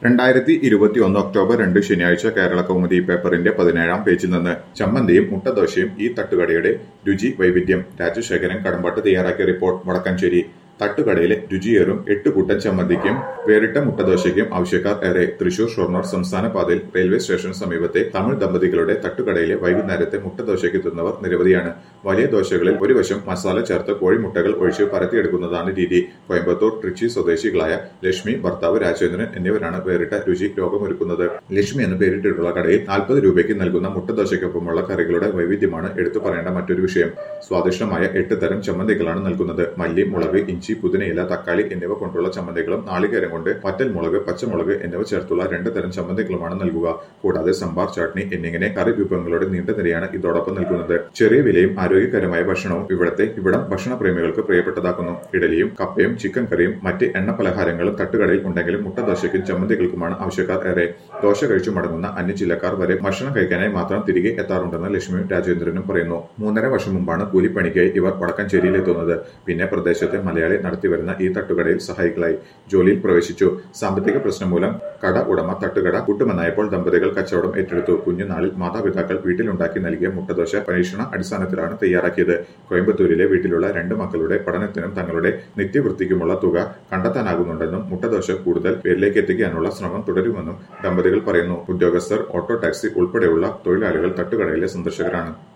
രണ്ടായിരത്തി ഇരുപത്തിയൊന്ന് ഒക്ടോബർ രണ്ട് ശനിയാഴ്ച കേരള കൗമുദി പേപ്പറിന്റെ പതിനേഴാം പേജിൽ നിന്ന് ചമ്മന്തിയും മുട്ടദോശയും ഈ തട്ടുകടയുടെ രുചി വൈവിധ്യം രാജശേഖരൻ കടമ്പാട്ട് തയ്യാറാക്കിയ റിപ്പോർട്ട് വടക്കഞ്ചേരി തട്ടുകടയിലെ രുചിയേറും എട്ട് കൂട്ടൻ ചമ്മന്തിക്കും വേറിട്ട മുട്ടദോശയ്ക്കും ആവശ്യക്കാർ ഏറെ തൃശൂർ ഷൊർണൂർ സംസ്ഥാന പാതയിൽ റെയിൽവേ സ്റ്റേഷന് സമീപത്തെ തമിഴ് ദമ്പതികളുടെ തട്ടുകടയിലെ വൈകുന്നേരത്തെ മുട്ടദോശയ്ക്ക് എത്തുന്നവർ നിരവധിയാണ് വലിയ ദോശകളിൽ ഒരു വശം മസാല ചേർത്ത് കോഴിമുട്ടകൾ ഒഴിച്ച് പരത്തിയെടുക്കുന്നതാണ് രീതി കോയമ്പത്തൂർ ട്രിച്ചി സ്വദേശികളായ ലക്ഷ്മി ഭർത്താവ് രാജേന്ദ്രൻ എന്നിവരാണ് വേറിട്ട രുചി രോഗമൊരുക്കുന്നത് ലക്ഷ്മി എന്ന് പേരിട്ടിട്ടുള്ള കടയിൽ നാൽപ്പത് രൂപയ്ക്ക് നൽകുന്ന മുട്ടദോശയ്ക്കൊപ്പമുള്ള കറികളുടെ വൈവിധ്യമാണ് എടുത്തു പറയേണ്ട മറ്റൊരു വിഷയം സ്വാദിഷ്ടമായ എട്ട് തരം ചമ്മന്തികളാണ് നൽകുന്നത് മല്ലി മുളക് ഇഞ്ചി പുതിനയില തക്കാളി എന്നിവ കൊണ്ടുള്ള ചമ്മന്തികളും നാളികേരം കൊണ്ട് പറ്റൽ മുളക് പച്ചമുളക് എന്നിവ ചേർത്തുള്ള രണ്ട് തരം ചമ്മന്തികളുമാണ് നൽകുക കൂടാതെ സംഭാർ ചട്നി എന്നിങ്ങനെ കറി വിഭവങ്ങളുടെ നീണ്ട നിരയാണ് ഇതോടൊപ്പം നൽകുന്നത് ചെറിയ വിലയും ആരോഗ്യകരമായ ഭക്ഷണവും ഇവിടത്തെ ഇവിടം ഭക്ഷണ പ്രേമികൾക്ക് പ്രിയപ്പെട്ടതാക്കുന്നു ഇഡലിയും കപ്പയും ചിക്കൻ കറിയും മറ്റ് എണ്ണ പലഹാരങ്ങളും തട്ടുകടയിൽ ഉണ്ടെങ്കിലും മുട്ടദോശയ്ക്കും ചമ്മന്തികൾക്കുമാണ് ആവശ്യക്കാർ ഏറെ ദോശ കഴിച്ചു മടങ്ങുന്ന അന്യ ജില്ലക്കാർ വരെ ഭക്ഷണം കഴിക്കാനായി മാത്രം തിരികെ എത്താറുണ്ടെന്ന് ലക്ഷ്മിയും രാജേന്ദ്രനും പറയുന്നു മൂന്നര വർഷം മുമ്പാണ് കൂലിപ്പണിക്കായി ഇവർ വടക്കഞ്ചേരിയിൽ എത്തുന്നത് പിന്നെ പ്രദേശത്തെ മലയാളി നടത്തിവരുന്ന ഈ തട്ടുകടയിൽ സഹായികളായി ജോലിയിൽ പ്രവേശിച്ചു സാമ്പത്തിക പ്രശ്നം മൂലം കട ഉടമ തട്ടുകട കൂട്ടുമെന്നായപ്പോൾ ദമ്പതികൾ കച്ചവടം ഏറ്റെടുത്തു കുഞ്ഞുനാളിൽ മാതാപിതാക്കൾ വീട്ടിലുണ്ടാക്കി നൽകിയ മുട്ടദോശ പരീക്ഷണ അടിസ്ഥാനത്തിലാണ് തയ്യാറാക്കിയത് കോയമ്പത്തൂരിലെ വീട്ടിലുള്ള രണ്ട് മക്കളുടെ പഠനത്തിനും തങ്ങളുടെ നിത്യവൃത്തിക്കുമുള്ള തുക കണ്ടെത്താനാകുന്നുണ്ടെന്നും മുട്ടദോശ കൂടുതൽ പേരിലേക്ക് എത്തിക്കാനുള്ള ശ്രമം തുടരുമെന്നും ദമ്പതികൾ പറയുന്നു ഉദ്യോഗസ്ഥർ ഓട്ടോ ടാക്സി ഉൾപ്പെടെയുള്ള തൊഴിലാളികൾ തട്ടുകടയിലെ സന്ദർശകരാണ്